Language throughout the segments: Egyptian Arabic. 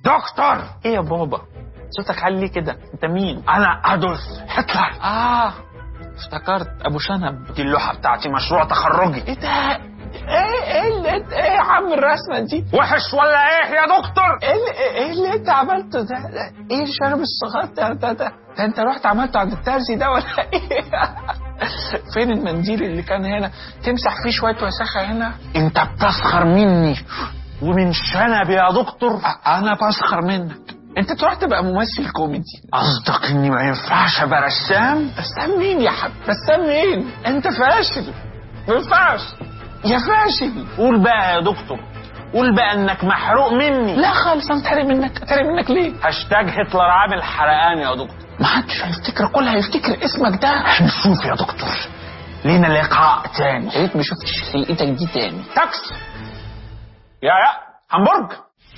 دكتور ايه يا بابا صوتك عالي ليه كده انت مين انا ادولف هتلر اه افتكرت ابو شنب دي اللوحه بتاعتي مشروع تخرجي ايه ده ايه ايه اللي انت ايه يا عم الرسمه دي وحش ولا ايه يا دكتور ايه اللي, إيه اللي انت عملته ده, ده ايه الشرب الصغير ده ده, ده ده انت رحت عملته عند الترزي ده ولا ايه فين المنديل اللي كان هنا تمسح فيه شويه وسخه هنا انت بتسخر مني ومن شنبي يا دكتور أ- انا بسخر منك انت تروح تبقى ممثل كوميدي قصدك اني ما ينفعش ابقى رسام رسام مين يا حب رسام مين انت فاشل ما ينفعش يا فاشل قول بقى يا دكتور قول بقى انك محروق مني لا خالص انا اتحرق منك اتحرق منك ليه هاشتاج هتلر عامل حرقان يا دكتور ما حدش هيفتكر كل هيفتكر اسمك ده هنشوف يا دكتور لينا لقاء تاني يا ريت ما شفتش خلقتك دي تاني تاكس يا يا همبرج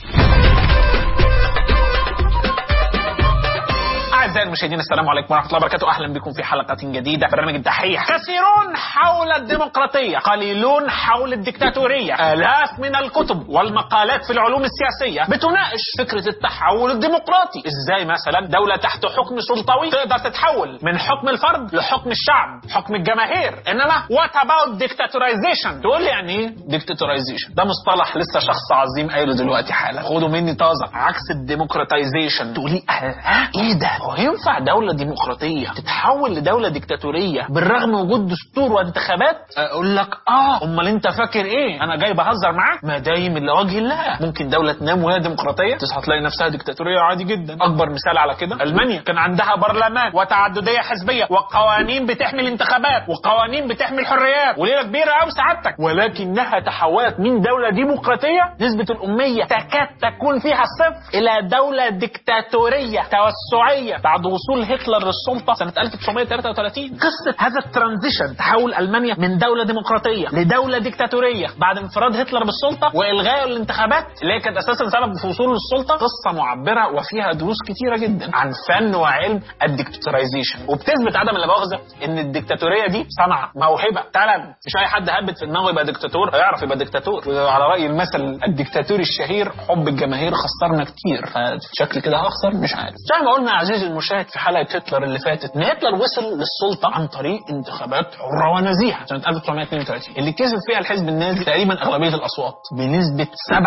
أعزائي المشاهدين السلام عليكم ورحمة الله وبركاته أهلا بكم في حلقة جديدة برنامج الدحيح كثيرون حول الديمقراطية قليلون حول الدكتاتورية آلاف من الكتب والمقالات في العلوم السياسية بتناقش فكرة التحول الديمقراطي إزاي مثلا دولة تحت حكم سلطوي تقدر تتحول من حكم الفرد لحكم الشعب حكم الجماهير إنما what about dictatorization تقول لي يعني إيه dictatorization ده مصطلح لسه شخص عظيم قايله دلوقتي حالا خدوا مني طازة عكس الديمقراطيزيشن تقولي ها ايه ده هو ينفع دولة ديمقراطية تتحول لدولة ديكتاتورية بالرغم من وجود دستور وانتخابات اقول لك اه امال انت فاكر ايه انا جاي بهزر معاك ما دايم الا وجه الله ممكن دولة تنام وهي ديمقراطية تصحى تلاقي نفسها ديكتاتورية عادي جدا اكبر مثال على كده المانيا كان عندها برلمان وتعددية حزبية وقوانين بتحمي الانتخابات وقوانين بتحمي الحريات وليلة كبيرة قوي سعادتك ولكنها تحولت من دولة ديمقراطية نسبة الأمية تكاد تكون فيها صفر إلى دولة ديكتاتورية توسعية بعد وصول هتلر للسلطة سنة 1933 قصة هذا الترانزيشن تحول ألمانيا من دولة ديمقراطية لدولة ديكتاتورية بعد انفراد هتلر بالسلطة وإلغاء الانتخابات اللي هي كانت أساسا سبب في وصوله للسلطة قصة معبرة وفيها دروس كتيرة جدا عن فن وعلم الديكتاتورايزيشن وبتثبت عدم المؤاخذة إن الديكتاتورية دي صنعة موهبة تالنت مش أي حد هبت في دماغه يبقى ديكتاتور هيعرف يبقى ديكتاتور وعلى رأي المثل الديكتاتوري الشهير حب الجماهير خسرنا كتير فشكل كده هخسر مش عارف زي ما قلنا يا عزيزي المشاهد في حلقة هتلر اللي فاتت إن هتلر وصل للسلطة عن طريق انتخابات حرة ونزيهة سنة 1932 اللي كسب فيها الحزب النازي تقريبا أغلبية الأصوات بنسبة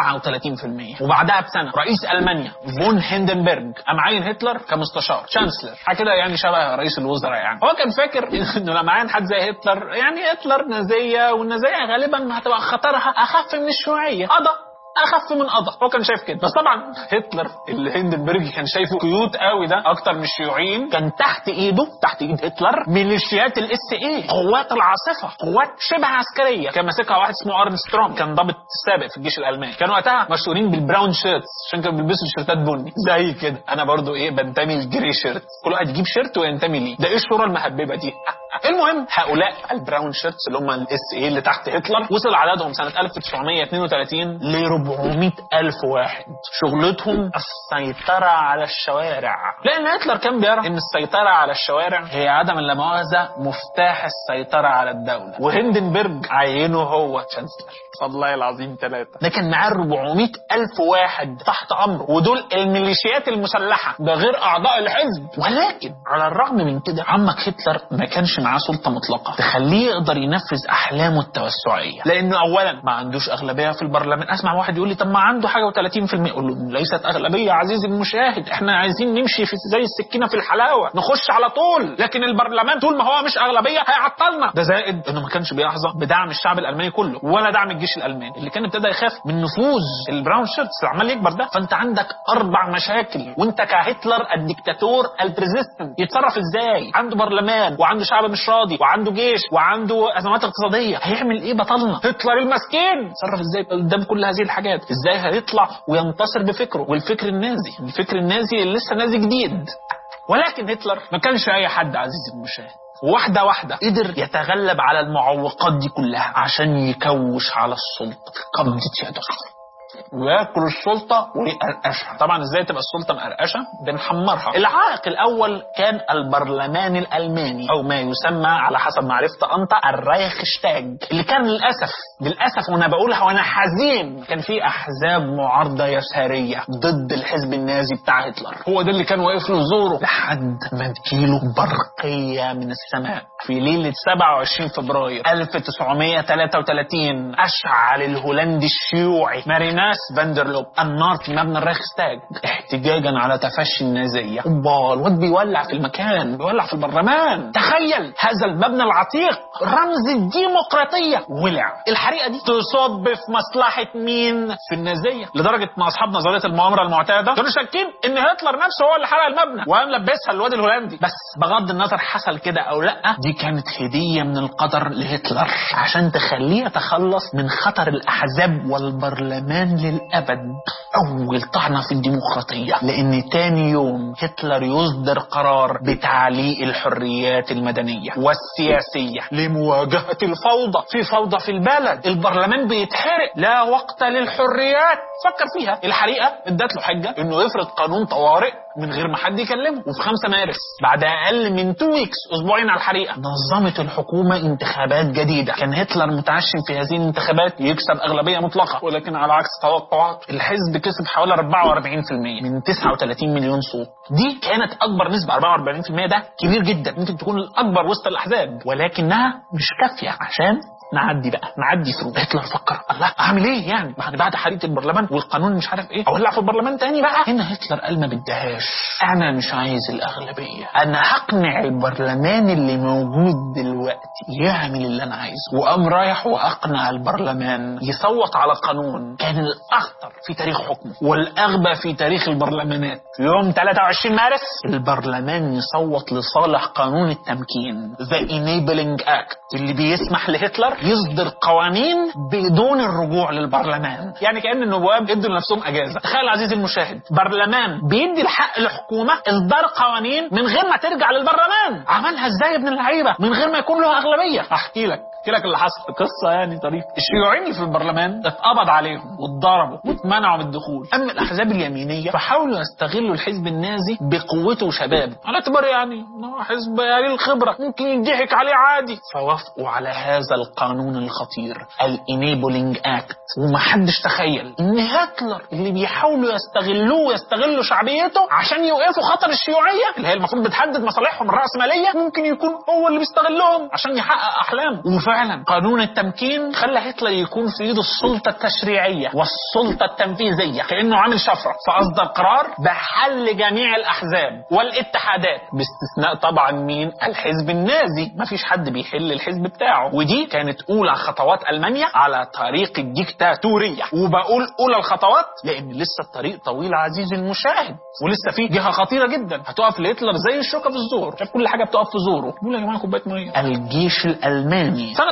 37% وبعدها بسنة رئيس ألمانيا فون هيندنبرج قام عين هتلر كمستشار شانسلر حاجة كده يعني شبه رئيس الوزراء يعني هو كان فاكر انه لما عين حد زي هتلر يعني هتلر نازية والنازية غالبا هتبقى خطرها أخف من الشيوعية قضى اخف من قضى هو كان شايف كده بس طبعا هتلر اللي هندنبرج كان شايفه كيوت قوي ده اكتر من الشيوعيين كان تحت ايده تحت ايد هتلر ميليشيات الاس اي قوات العاصفه قوات شبه عسكريه كان ماسكها واحد اسمه ارنستروم كان ضابط سابق في الجيش الالماني كانوا وقتها مشهورين بالبراون شيرتس عشان كانوا بيلبسوا تيشيرتات بني زي كده انا برضو ايه بنتمي للجري شيرت كل واحد يجيب شيرت وينتمي ليه ده ايه الشورى المهببه دي المهم هؤلاء البراون شيرتس اللي هم الاس اي اللي تحت هتلر وصل عددهم سنه 1932 ل 400 ألف واحد شغلتهم السيطرة على الشوارع لأن هتلر كان بيرى إن السيطرة على الشوارع هي عدم اللامؤاخذة مفتاح السيطرة على الدولة وهندنبرج عينه هو شانسلر والله العظيم ثلاثة ده كان معاه 400 ألف واحد تحت أمره ودول الميليشيات المسلحة ده غير أعضاء الحزب ولكن على الرغم من كده عمك هتلر ما كانش معاه سلطة مطلقة تخليه يقدر ينفذ أحلامه التوسعية لأنه أولا ما عندوش أغلبية في البرلمان أسمع واحد يقول لي طب ما عنده حاجة و30% أقول له ليست أغلبية يا عزيزي المشاهد إحنا عايزين نمشي في زي السكينة في الحلاوة نخش على طول لكن البرلمان طول ما هو مش أغلبية هيعطلنا ده زائد إنه ما كانش بيحظى بدعم الشعب الألماني كله ولا دعم الجيش الألماني اللي كان ابتدى يخاف من نفوذ البراون شيرتس اللي عمال يكبر ده فأنت عندك أربع مشاكل وأنت كهتلر الدكتاتور البريزيستنت يتصرف إزاي عنده برلمان وعنده شعب مش راضي وعنده جيش وعنده أزمات اقتصادية هيعمل إيه بطلنا هتلر المسكين يتصرف إزاي قدام كل هذه الحاجات ازاي هيطلع وينتصر بفكره والفكر النازي الفكر النازي اللي لسه نازي جديد ولكن هتلر ما كانش اي حد عزيزي المشاهد واحدة واحدة قدر يتغلب على المعوقات دي كلها عشان يكوش على السلطة قبضة يده وياكل السلطه ويقرقشها طبعا ازاي تبقى السلطه مقرقشه بنحمرها العائق الاول كان البرلمان الالماني او ما يسمى على حسب معرفه انت الرايخشتاج اللي كان للاسف للاسف وانا بقولها وانا حزين كان في احزاب معارضه يساريه ضد الحزب النازي بتاع هتلر هو ده اللي كان واقف له زوره لحد ما تجيله برقيه من السماء في ليله 27 فبراير 1933 اشعل الهولندي الشيوعي ماريناس فاندرلوب النار في مبنى الرايخستاج احتجاجا على تفشي النازيه اوبا الواد بيولع في المكان بيولع في البرلمان تخيل هذا المبنى العتيق رمز الديمقراطيه ولع الحريقه دي تصب في مصلحه مين في النازيه لدرجه ما اصحاب نظريه المؤامره المعتاده كانوا شاكين ان هتلر نفسه هو اللي حرق المبنى وقام لبسها الواد الهولندي بس بغض النظر حصل كده او لا دي كانت هديه من القدر لهتلر عشان تخليه يتخلص من خطر الاحزاب والبرلمان للابد اول طعنه في الديمقراطيه لان تاني يوم هتلر يصدر قرار بتعليق الحريات المدنيه والسياسيه لمواجهه الفوضى في فوضى في البلد البرلمان بيتحرق لا وقت للحريات فكر فيها الحريقه ادت له حجه انه يفرض قانون طوارئ من غير ما حد يكلمه وفي 5 مارس بعد اقل من 2 ويكس اسبوعين على الحريقه نظمت الحكومه انتخابات جديده كان هتلر متعشم في هذه الانتخابات يكسب اغلبيه مطلقه ولكن على عكس توقعاته الحزب كسب حوالي 44% من 39 مليون صوت دي كانت اكبر نسبه 44% ده كبير جدا ممكن تكون الاكبر وسط الاحزاب ولكنها مش كافيه عشان نعدي بقى نعدي ثرو هتلر فكر الله اعمل ايه يعني بعد بعد حريقه البرلمان والقانون مش عارف ايه اولع في البرلمان تاني بقى هنا هتلر قال ما بدهاش انا مش عايز الاغلبيه انا هقنع البرلمان اللي موجود دلوقتي يعمل اللي انا عايزه وقام رايح واقنع البرلمان يصوت على قانون كان الاخطر في تاريخ حكمه والاغبى في تاريخ البرلمانات يوم 23 مارس البرلمان يصوت لصالح قانون التمكين The Enabling Act اللي بيسمح لهتلر يصدر قوانين بدون الرجوع للبرلمان يعني كأن النواب ادوا لنفسهم اجازه تخيل عزيزي المشاهد برلمان بيدي الحق لحكومه اصدار قوانين من غير ما ترجع للبرلمان عملها ازاي يا ابن اللعيبه من غير ما يكون له اغلبيه احكي لك احكي لك اللي حصل قصه يعني طريقه الشيوعيين اللي في البرلمان اتقبض عليهم واتضربوا واتمنعوا من الدخول اما الاحزاب اليمينيه فحاولوا يستغلوا الحزب النازي بقوته وشبابه على اعتبار يعني إنه حزب قليل الخبره ممكن يضحك عليه عادي فوافقوا على هذا القانون الخطير الانيبلينج اكت ومحدش تخيل ان هتلر اللي بيحاولوا يستغلوه ويستغلوا شعبيته عشان يوقفوا خطر الشيوعيه اللي هي المفروض بتحدد مصالحهم الراسماليه ممكن يكون هو اللي بيستغلهم عشان يحقق احلامه وفعلا قانون التمكين خلى هتلر يكون في ايده السلطه التشريعيه والسلطه التنفيذيه كانه عامل شفره فاصدر قرار بحل جميع الاحزاب والاتحادات باستثناء طبعا مين الحزب النازي مفيش حد بيحل الحزب بتاعه ودي كانت اولى خطوات المانيا على طريق الديكتاتوريه وبقول اولى الخطوات لان لسه الطريق طويل عزيزي المشاهد ولسه في جهه خطيره جدا هتقف لهتلر زي الشوكه في الزور شاف كل حاجه بتقف في زوره بيقول يا جماعه كوبايه ميه الجيش الالماني سنه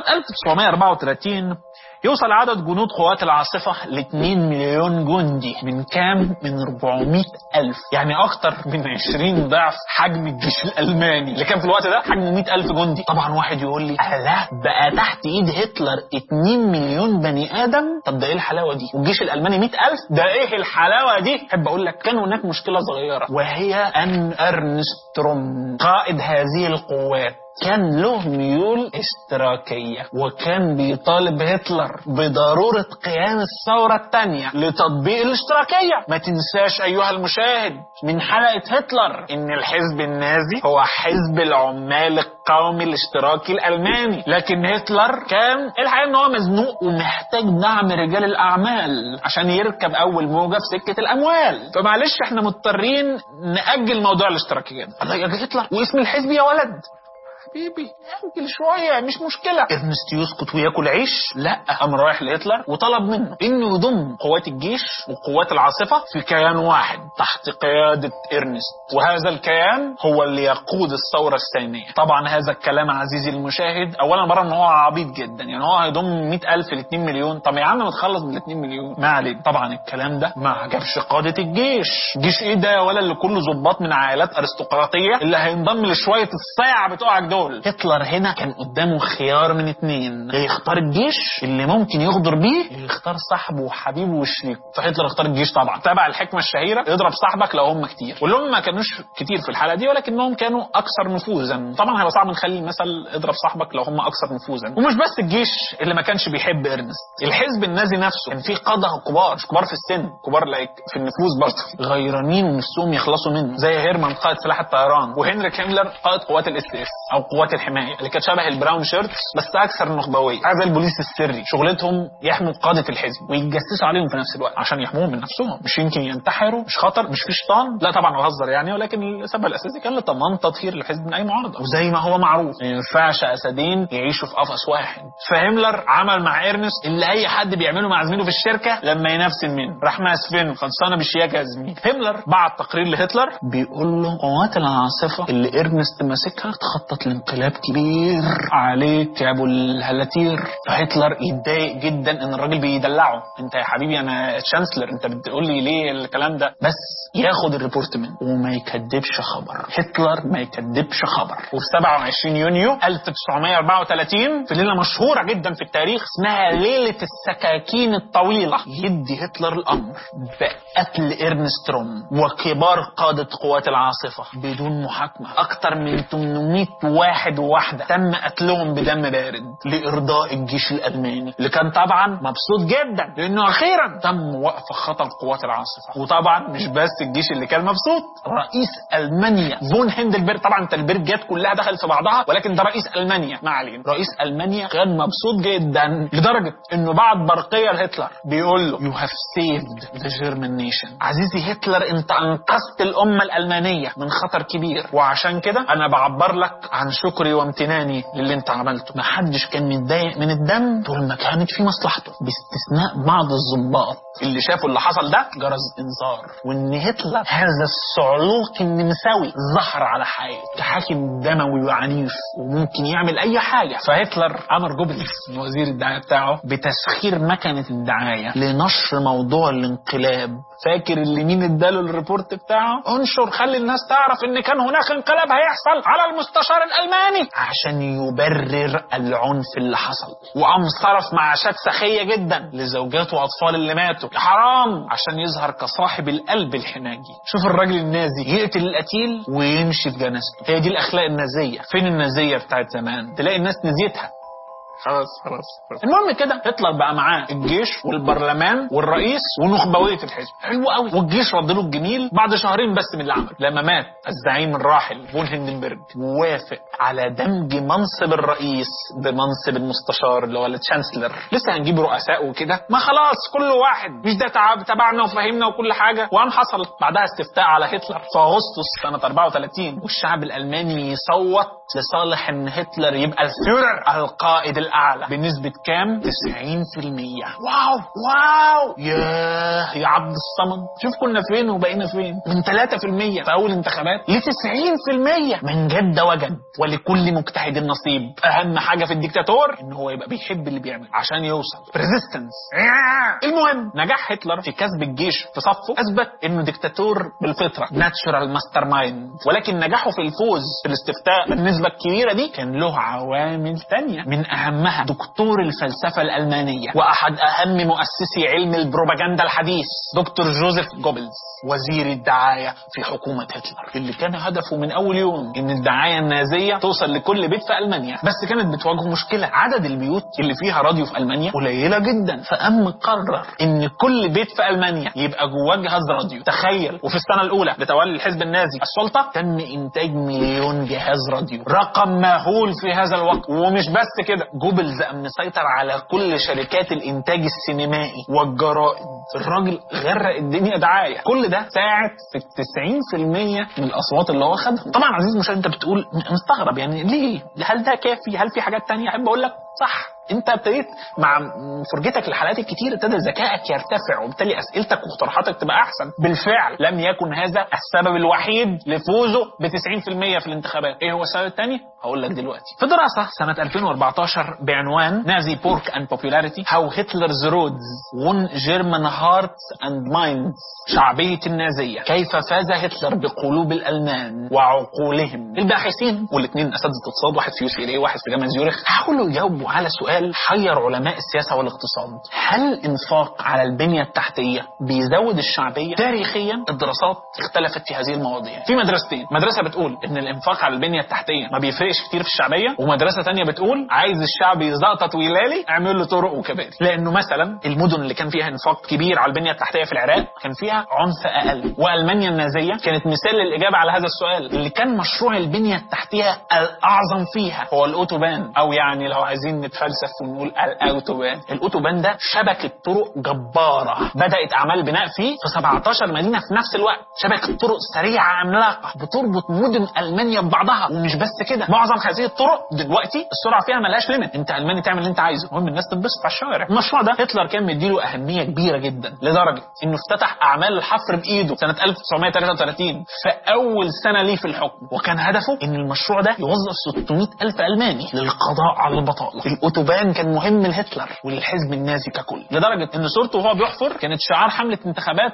1934 يوصل عدد جنود قوات العاصفة ل 2 مليون جندي من كام؟ من 400 ألف يعني أكتر من 20 ضعف حجم الجيش الألماني اللي كان في الوقت ده حجمه 100 ألف جندي طبعا واحد يقول لي لا بقى تحت إيد هتلر 2 مليون بني آدم طب ده إيه الحلاوة دي والجيش الألماني 100 ألف ده إيه الحلاوة دي أحب أقول لك كان هناك مشكلة صغيرة وهي أن أرنستروم قائد هذه القوات كان له ميول اشتراكية وكان بيطالب هتلر بضرورة قيام الثورة الثانية لتطبيق الاشتراكية ما تنساش أيها المشاهد من حلقة هتلر إن الحزب النازي هو حزب العمال القومي الاشتراكي الألماني لكن هتلر كان الحقيقة إن هو مزنوق ومحتاج دعم رجال الأعمال عشان يركب أول موجة في سكة الأموال فمعلش إحنا مضطرين نأجل موضوع الاشتراكية ده الله يا هتلر واسم الحزب يا ولد حبيبي اجل شويه مش مشكله ارنست يسكت وياكل عيش لا قام رايح لهتلر وطلب منه انه يضم قوات الجيش وقوات العاصفه في كيان واحد تحت قياده ارنست وهذا الكيان هو اللي يقود الثوره الثانيه طبعا هذا الكلام عزيزي المشاهد اولا مره ان هو عبيط جدا يعني هو هيضم 100000 ل 2 مليون طب يا عم ما تخلص من 2 مليون ما عليك طبعا الكلام ده ما عجبش قاده الجيش جيش ايه ده ولا اللي كله ظباط من عائلات ارستقراطيه اللي هينضم لشويه الصيع بتوع الجو دول هتلر هنا كان قدامه خيار من اتنين يا يختار الجيش اللي ممكن يغدر بيه يا يختار صاحبه وحبيبه وشريكه فهتلر اختار الجيش طبعا تبع الحكمه الشهيره اضرب صاحبك لو هم كتير واللي هم ما كانوش كتير في الحلقه دي ولكنهم كانوا اكثر نفوذا طبعا هيبقى صعب نخلي المثل اضرب صاحبك لو هم اكثر نفوذا ومش بس الجيش اللي ما كانش بيحب ارنست الحزب النازي نفسه كان فيه قاده كبار مش كبار في السن كبار لايك في النفوذ برضه غيرانين ونفسهم يخلصوا منه زي هيرمان قائد سلاح الطيران وهنريك هيملر قائد قوات الاس اس او قوات الحمايه اللي كانت شبه البراون شيرتس بس اكثر نخبويه عارف زي البوليس السري شغلتهم يحموا قاده الحزب ويتجسسوا عليهم في نفس الوقت عشان يحموهم من نفسهم مش يمكن ينتحروا مش خطر مش في شيطان لا طبعا بهزر يعني ولكن السبب الاساسي كان لضمان تطهير الحزب من اي معارضه وزي ما هو معروف ما ينفعش اسدين يعيشوا في قفص واحد فهملر عمل مع ايرنست اللي اي حد بيعمله مع زميله في الشركه لما ينافس منه راح ماسفينه خلصانه بالشياكه يا زميلي هيملر بعت تقرير لهتلر بيقول له قوات العاصفه اللي ايرنست ماسكها تخطط لانقلاب كبير عليك يا ابو الهلاتير فهتلر يتضايق جدا ان الراجل بيدلعه انت يا حبيبي انا تشانسلر انت بتقول لي ليه الكلام ده بس ياخد الريبورت منه وما يكذبش خبر هتلر ما يكذبش خبر وفي 27 يونيو 1934 في ليله مشهوره جدا في التاريخ اسمها ليله السكاكين الطويله يدي هتلر الامر بقتل ايرنست روم وكبار قاده قوات العاصفه بدون محاكمه اكتر من 800 واحد وواحده تم قتلهم بدم بارد لارضاء الجيش الالماني اللي كان طبعا مبسوط جدا لانه اخيرا تم وقف خطر قوات العاصفه وطبعا مش بس الجيش اللي كان مبسوط رئيس المانيا فون هندلبرج طبعا انت البرجات كلها دخلت في بعضها ولكن ده رئيس المانيا ما علينا رئيس المانيا كان مبسوط جدا لدرجه انه بعد برقيه لهتلر بيقول له يو هاف سيفد ذا جيرمان نيشن عزيزي هتلر انت انقذت الامه الالمانيه من خطر كبير وعشان كده انا بعبر لك عن شكري وامتناني للي انت عملته ما حدش كان متضايق من الدم طول ما كانت في مصلحته باستثناء بعض الضباط اللي شافوا اللي حصل ده جرس انذار وان هتلر هذا الصعلوك النمساوي ظهر على حقيقته حاكم دموي وعنيف وممكن يعمل اي حاجه فهتلر امر جوبلز وزير الدعايه بتاعه بتسخير مكنه الدعايه لنشر موضوع الانقلاب فاكر اللي مين اداله الريبورت بتاعه انشر خلي الناس تعرف ان كان هناك انقلاب هيحصل على المستشار الالماني عشان يبرر العنف اللي حصل وقام صرف معاشات سخيه جدا لزوجات واطفال اللي ماتوا يا حرام عشان يظهر كصاحب القلب الحناجي شوف الراجل النازي يقتل القتيل ويمشي في جنازته هي دي الاخلاق النازيه فين النازيه بتاعت زمان تلاقي الناس نزيتها خلاص خلاص خلاص. المهم كده هتلر بقى معاه الجيش والبرلمان والرئيس ونخبويه الحزب حلو قوي والجيش رد له الجميل بعد شهرين بس من اللي عمله لما مات الزعيم الراحل فون هندنبرج ووافق على دمج منصب الرئيس بمنصب المستشار اللي هو التشانسلر لسه هنجيب رؤساء وكده ما خلاص كل واحد مش ده تعب تبعنا وفهمنا وكل حاجه وقام حصلت بعدها استفتاء على هتلر في اغسطس سنه 34 والشعب الالماني يصوت لصالح ان هتلر يبقى الفيورر القائد الاعلى بنسبه كام 90% واو واو ياه يا عبد الصمد شوف كنا فين وبقينا فين من 3% في اول انتخابات ل 90% من جد وجد ولكل مجتهد نصيب اهم حاجه في الديكتاتور ان هو يبقى بيحب اللي بيعمل عشان يوصل ريزيستنس المهم نجاح هتلر في كسب الجيش في صفه اثبت انه ديكتاتور بالفطره ناتشورال ماستر مايند ولكن نجاحه في الفوز في الاستفتاء بالنسبه الكبيره دي كان له عوامل تانية من اهمها دكتور الفلسفه الالمانيه واحد اهم مؤسسي علم البروباجندا الحديث دكتور جوزيف جوبلز وزير الدعايه في حكومه هتلر اللي كان هدفه من اول يوم ان الدعايه النازيه توصل لكل بيت في المانيا بس كانت بتواجهه مشكله عدد البيوت اللي فيها راديو في المانيا قليله جدا فقام قرر ان كل بيت في المانيا يبقى جواه جهاز راديو تخيل وفي السنه الاولى لتولي الحزب النازي السلطه تم انتاج مليون جهاز راديو رقم مهول في هذا الوقت ومش بس كده جوبلز قام مسيطر على كل شركات الانتاج السينمائي والجرائد الراجل غرق الدنيا دعايه كل ده ساعد في 90% من الاصوات اللي هو خدها طبعا عزيز مش انت بتقول مستغرب يعني ليه هل ده كافي هل في حاجات تانية احب اقول لك صح انت ابتديت مع فرجتك للحلقات الكتير ابتدى ذكائك يرتفع وبالتالي اسئلتك واقتراحاتك تبقى احسن بالفعل لم يكن هذا السبب الوحيد لفوزه ب 90% في الانتخابات ايه هو السبب الثاني هقول لك دلوقتي في دراسه سنه 2014 بعنوان نازي بورك اند بوبولاريتي هاو هتلرز رودز won جيرمان هارتس اند مايندز شعبيه النازيه كيف فاز هتلر بقلوب الالمان وعقولهم الباحثين والاثنين اساتذه اقتصاد واحد في يو سي واحد في جامعه زيورخ حاولوا يجاوبوا على سؤال حير علماء السياسه والاقتصاد هل الانفاق على البنيه التحتيه بيزود الشعبيه تاريخيا الدراسات اختلفت في هذه المواضيع في مدرستين مدرسه بتقول ان الانفاق على البنيه التحتيه ما بيفرقش كتير في الشعبيه ومدرسه تانية بتقول عايز الشعب يزقطط ويلالي اعمل له طرق وكباري لانه مثلا المدن اللي كان فيها انفاق كبير على البنيه التحتيه في العراق كان فيها عنف اقل والمانيا النازيه كانت مثال للاجابه على هذا السؤال اللي كان مشروع البنيه التحتيه الاعظم فيها هو الاوتوبان او يعني لو عايزين نتفلسف ونقول الاوتوبان الاوتوبان ده شبكه طرق جباره بدات اعمال البناء فيه في 17 مدينه في نفس الوقت شبكه طرق سريعه عملاقه بتربط مدن المانيا ببعضها ومش بس كده معظم هذه الطرق دلوقتي السرعه فيها ملهاش ليميت انت الماني تعمل اللي انت عايزه المهم الناس تنبسط على الشوارع المشروع ده هتلر كان مديله اهميه كبيره جدا لدرجه انه افتتح اعمال الحفر بايده سنه 1933 في اول سنه ليه في الحكم وكان هدفه ان المشروع ده يوظف 600 الف الماني للقضاء على البطاله الاوتوبان كان مهم لهتلر وللحزب النازي ككل لدرجه ان صورته وهو بيحفر كانت شعار حمله انتخابات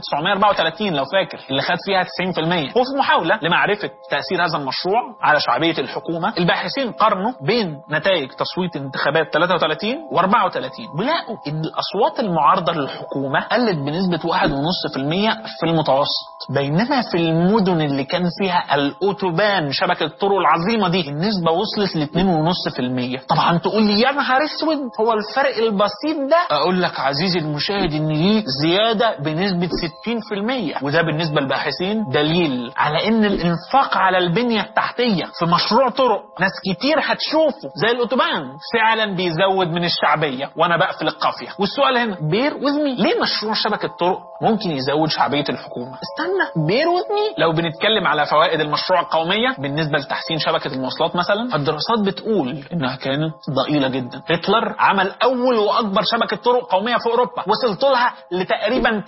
1934 لو فاكر اللي خد فيها 90% وفي محاوله لمعرفه تاثير هذا المشروع على شعبيه الحكومه الباحثين قارنوا بين نتائج تصويت انتخابات 33 و34 ولقوا ان الاصوات المعارضه للحكومه قلت بنسبه 1.5% في المتوسط بينما في المدن اللي كان فيها الاوتوبان شبكه الطرق العظيمه دي النسبه وصلت ل 2.5% طبعا تقول لي يا نهار اسود هو الفرق البسيط ده اقول لك عزيزي المشاهد ان دي زياده بنسبه 60% وده بالنسبه للباحثين دليل على ان الانفاق على البنيه التحتيه في مشروع طرق ناس كتير هتشوفه زي الاوتوبان فعلا بيزود من الشعبيه وانا بقفل القافيه والسؤال هنا بير وزمي ليه مشروع شبكه طرق ممكن يزود شعبيه الحكومه استنى بير وزمي لو بنتكلم على فوائد المشروع القوميه بالنسبه لتحسين شبكه المواصلات مثلا الدراسات بتقول انها كانت ضئيله جدا هتلر عمل اول واكبر شبكه طرق قوميه في اوروبا وصلت لها لتقريبا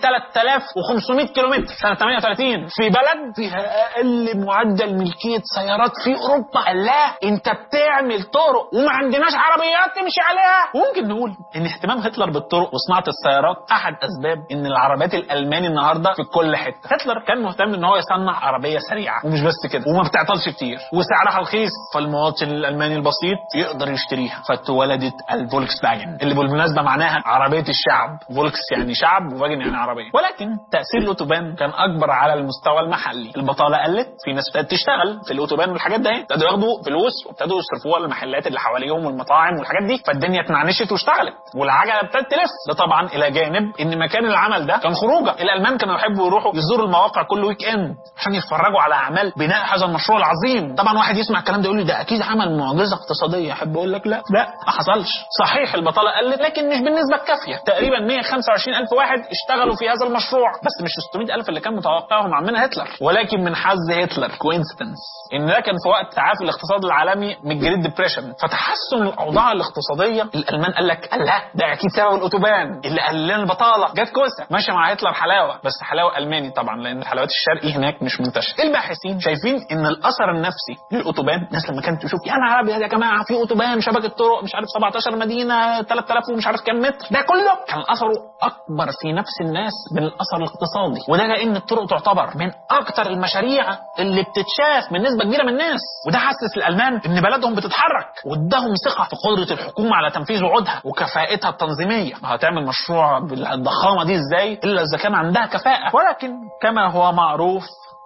3500 كيلومتر سنه 38 في بلد فيها اقل معدل ملكيه سيارات في اوروبا قال لا انت بتعمل طرق وما عندناش عربيات تمشي عليها ممكن نقول ان اهتمام هتلر بالطرق وصناعه السيارات احد اسباب ان العربيات الالماني النهارده في كل حته هتلر كان مهتم ان هو يصنع عربيه سريعه ومش بس كده وما بتعطلش كتير وسعرها رخيص فالمواطن الالماني البسيط يقدر يشتريها فاتولدت الفولكس فاجن اللي بالمناسبه معناها عربيه الشعب فولكس يعني شعب وفاجن يعني عربيه ولكن تاثير الاوتوبان كان اكبر على المستوى المحلي البطاله قلت في ناس ابتدت تشتغل في الاوتوبان والحاجات ده ابتدوا ياخدوا فلوس وابتدوا يصرفوها للمحلات اللي حواليهم والمطاعم والحاجات دي فالدنيا اتنعنشت واشتغلت والعجله ابتدت تلف ده طبعا الى جانب ان مكان العمل ده كان خروجه الالمان كانوا يحبوا يروحوا يزوروا المواقع كل ويك اند عشان يتفرجوا على اعمال بناء هذا المشروع العظيم طبعا واحد يسمع الكلام ده يقول لي ده اكيد عمل معجزه اقتصاديه احب اقول لك لا لا ما حصلش صحيح البطاله قلت لكن مش بالنسبه الكافيه تقريبا 125 الف واحد اشتغلوا في هذا المشروع بس مش 600 الف اللي كان متوقعهم عمنا هتلر ولكن من حظ هتلر كوينسيدنس ان ده كان في وقت تعافي الاقتصاد العالمي من الجريد ديبريشن فتحسن الاوضاع الاقتصاديه الالمان قال لك لا ده اكيد سبب الاوتوبان اللي قلل لنا البطاله جت كوسه ماشيه مع هتلر حلاوه بس حلاوه الماني طبعا لان الحلويات الشرقي هناك مش منتشره الباحثين شايفين ان الاثر النفسي للاوتوبان الناس لما كانت تشوف يا نهار ابيض يا جماعه في اوتوبان شبكه طرق مش عارف 17 مدينه 3000 ومش عارف كام متر ده كله كان اثره اكبر في نفس الناس من الاثر الاقتصادي وده لان الطرق تعتبر من اكتر المشاريع اللي بتتشاف من نسبه كبيره من الناس وده حسس الالمان ان بلدهم بتتحرك واداهم ثقه في قدره الحكومه على تنفيذ وعودها وكفاءتها التنظيميه هتعمل مشروع بالضخامه دي ازاي الا اذا كان عندها كفاءه ولكن كما هو معروف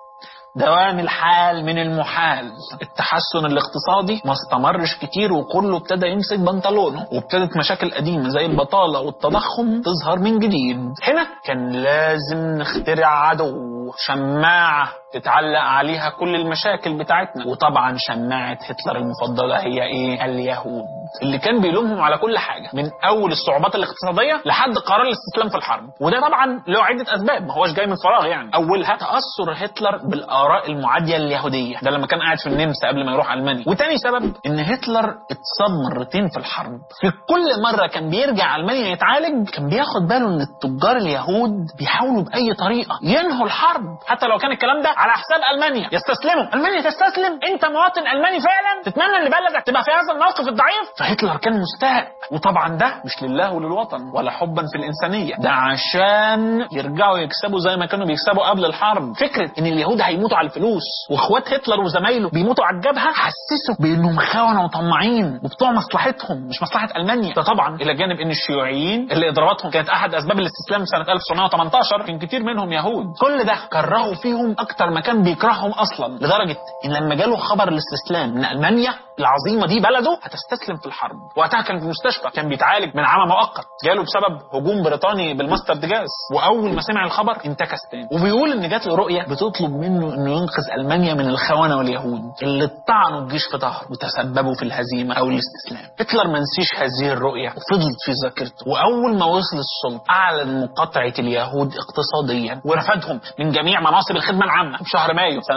دوام الحال من المحال التحسن الاقتصادي ما استمرش كتير وكله ابتدى يمسك بنطلونه وابتدت مشاكل قديمة زي البطالة والتضخم تظهر من جديد هنا كان لازم نخترع عدو شماعة تتعلق عليها كل المشاكل بتاعتنا وطبعا شماعة هتلر المفضلة هي ايه اليهود اللي كان بيلومهم على كل حاجة من اول الصعوبات الاقتصادية لحد قرار الاستسلام في الحرب وده طبعا له عدة اسباب ما هوش جاي من فراغ يعني اولها تأثر هتلر بالاراء المعادية اليهودية ده لما كان قاعد في النمسا قبل ما يروح المانيا وتاني سبب ان هتلر اتصاب مرتين في الحرب في كل مرة كان بيرجع المانيا يتعالج كان بياخد باله ان التجار اليهود بيحاولوا باي طريقة ينهوا الحرب حتى لو كان الكلام ده على حساب المانيا يستسلموا المانيا تستسلم انت مواطن الماني فعلا تتمنى ان بلدك تبقى في هذا الموقف الضعيف فهتلر كان مستاء وطبعا ده مش لله وللوطن ولا حبا في الانسانيه ده عشان يرجعوا يكسبوا زي ما كانوا بيكسبوا قبل الحرب فكره ان اليهود هيموتوا على الفلوس واخوات هتلر وزمايله بيموتوا على الجبهه حسسوا بانهم خونه وطماعين وبتوع مصلحتهم مش مصلحه المانيا ده طبعا الى جانب ان الشيوعيين اللي اضراباتهم كانت احد اسباب الاستسلام سنه 1918 كان كتير منهم يهود كل ده كرهوا فيهم اكتر ما كان بيكرههم اصلا لدرجه ان لما جاله خبر الاستسلام من المانيا العظيمه دي بلده هتستسلم في الحرب وقتها كان في المستشفى كان بيتعالج من عمى مؤقت جاله بسبب هجوم بريطاني بالماسترد جاز واول ما سمع الخبر انتكس تاني وبيقول ان جات له رؤيه بتطلب منه انه ينقذ المانيا من الخونه واليهود اللي طعنوا الجيش في ظهره وتسببوا في الهزيمه او الاستسلام هتلر ما نسيش هذه الرؤيه وفضلت في ذاكرته واول ما وصل السلطه اعلن مقاطعه اليهود اقتصاديا ورفدهم من جميع مناصب الخدمه العامه في شهر مايو سنه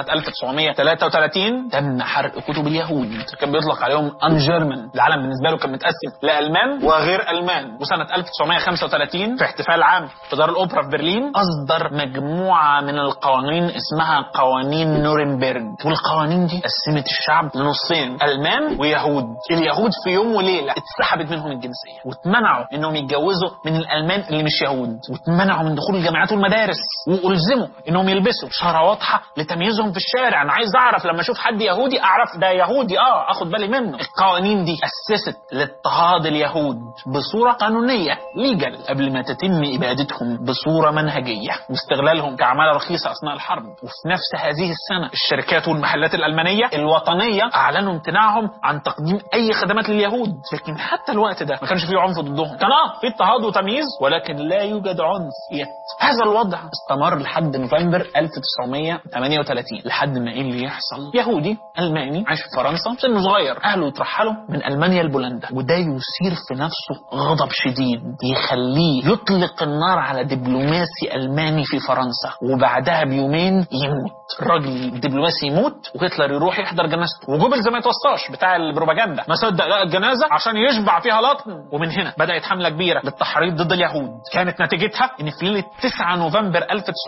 1933 تم حرق كتب اليهود كان بيطلق عليهم ان جيرمان العالم بالنسبه له كان متقسم لالمان وغير المان وسنه 1935 في احتفال عام في دار الاوبرا في برلين اصدر مجموعه من القوانين اسمها قوانين نورنبرج والقوانين دي قسمت الشعب لنصين المان ويهود اليهود في يوم وليله اتسحبت منهم الجنسيه واتمنعوا انهم يتجوزوا من الالمان اللي مش يهود واتمنعوا من دخول الجامعات والمدارس والزموا انهم يلبسوا شاره واضحه لتمييزهم في الشارع انا عايز اعرف لما اشوف حد يهودي اعرف ده يهودي اه اخد بالي منه القوانين دي اسست لاضطهاد اليهود بصوره قانونيه ليجل قبل ما تتم ابادتهم بصوره منهجيه واستغلالهم كعماله رخيصه اثناء الحرب وفي نفس هذه السنه الشركات والمحلات الالمانيه الوطنيه اعلنوا امتناعهم عن تقديم اي خدمات لليهود لكن حتى الوقت ده ما كانش فيه عنف ضدهم كان اه في اضطهاد وتمييز ولكن لا يوجد عنف يت هذا الوضع استمر لحد نوفمبر 1938 لحد ما ايه اللي يحصل يهودي الماني عايش في فرنسا سنه صغير اهله يترحلوا من المانيا لبولندا وده يثير في نفسه غضب شديد يخليه يطلق النار على دبلوماسي الماني في فرنسا وبعدها بيومين يموت الراجل الدبلوماسي يموت وهتلر يروح يحضر جنازته وجوبلز ما يتوصاش بتاع البروباجندا ما صدق لقى الجنازه عشان يشبع فيها لطم ومن هنا بدات حمله كبيره للتحريض ضد اليهود كانت نتيجتها ان في ليله 9 نوفمبر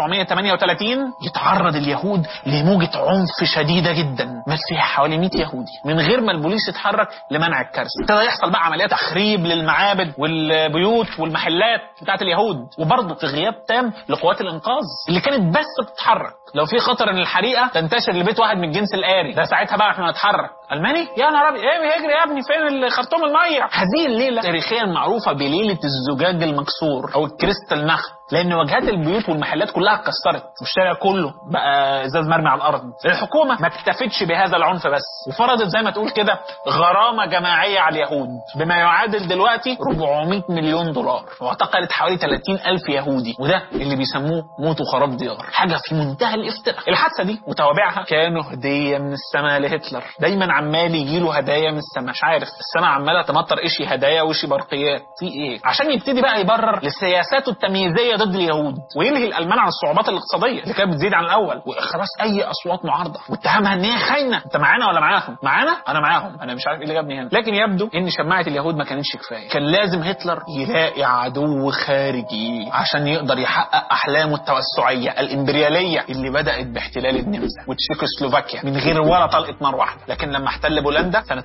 1938 يتعرض اليهود لموجه عنف شديده جدا مات فيها حوالي 100 يهودي من غير ما البوليس يتحرك لمنع الكارثه ابتدى يحصل بقى عمليات تخريب للمعابد والبيوت والمحلات بتاعت اليهود وبرضه في غياب تام لقوات الانقاذ اللي كانت بس بتتحرك لو في خطر ان الحريقه تنتشر لبيت واحد من الجنس الآري ده ساعتها بقى احنا نتحرك الماني يا نهار ابيض ايه بيجري يا ابني فين خرطوم الميه هذه الليله تاريخيا معروفه بليله الزجاج المكسور او الكريستال نخل لان واجهات البيوت والمحلات كلها اتكسرت والشارع كله بقى ازاز مرمي على الارض الحكومه ما اكتفتش بهذا العنف بس وفرضت زي ما تقول كده غرامه جماعيه على اليهود بما يعادل دلوقتي 400 مليون دولار واعتقلت حوالي 30 الف يهودي وده اللي بيسموه موت وخراب ديار حاجه في منتهى الافتراء الحادثه دي وتوابعها كانوا هديه من السماء لهتلر دايما عمال يجي له هدايا من السماء مش عارف السماء عماله تمطر اشي هدايا وشي برقيات في ايه عشان يبتدي بقى يبرر لسياساته التمييزيه ضد اليهود ويلهي الالمان عن الصعوبات الاقتصاديه اللي كانت بتزيد عن الاول واخراس اي اصوات معارضه واتهمها ان هي خاينه انت معانا ولا معاهم معانا انا معاهم انا مش عارف ايه اللي جابني هنا لكن يبدو ان شماعه اليهود ما كانتش كفايه كان لازم هتلر يلاقي عدو خارجي عشان يقدر يحقق احلامه التوسعيه الامبرياليه اللي بدات باحتلال النمسا وتشيكوسلوفاكيا من غير ولا طلقه نار واحده لكن لما احتل بولندا سنه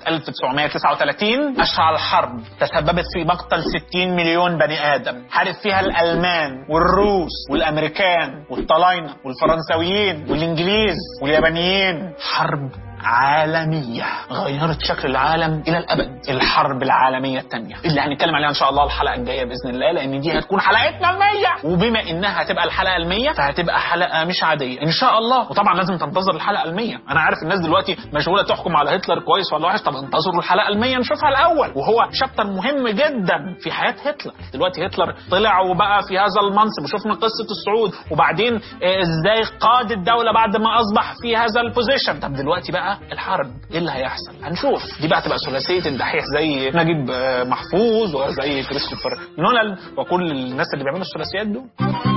1939 اشعل حرب تسببت في مقتل 60 مليون بني ادم حارب فيها الالمان والروس والامريكان والطلاينه والفرنساويين والانجليز واليابانيين حرب عالمية غيرت شكل العالم إلى الأبد الحرب العالمية الثانية اللي هنتكلم عليها إن شاء الله الحلقة الجاية بإذن الله لأن دي هتكون حلقتنا المية وبما إنها هتبقى الحلقة المية فهتبقى حلقة مش عادية إن شاء الله وطبعا لازم تنتظر الحلقة المية أنا عارف الناس دلوقتي مشغولة تحكم على هتلر كويس ولا وحش طب انتظروا الحلقة المية نشوفها الأول وهو شابتر مهم جدا في حياة هتلر دلوقتي هتلر طلع وبقى في هذا المنصب وشفنا قصة الصعود وبعدين إزاي قاد الدولة بعد ما أصبح في هذا البوزيشن طب دلوقتي بقى الحرب ايه اللي هيحصل هنشوف دي بقى تبقى ثلاثيه الدحيح زي نجيب محفوظ وزي كريستوفر نولان وكل الناس اللي بيعملوا الثلاثيات دول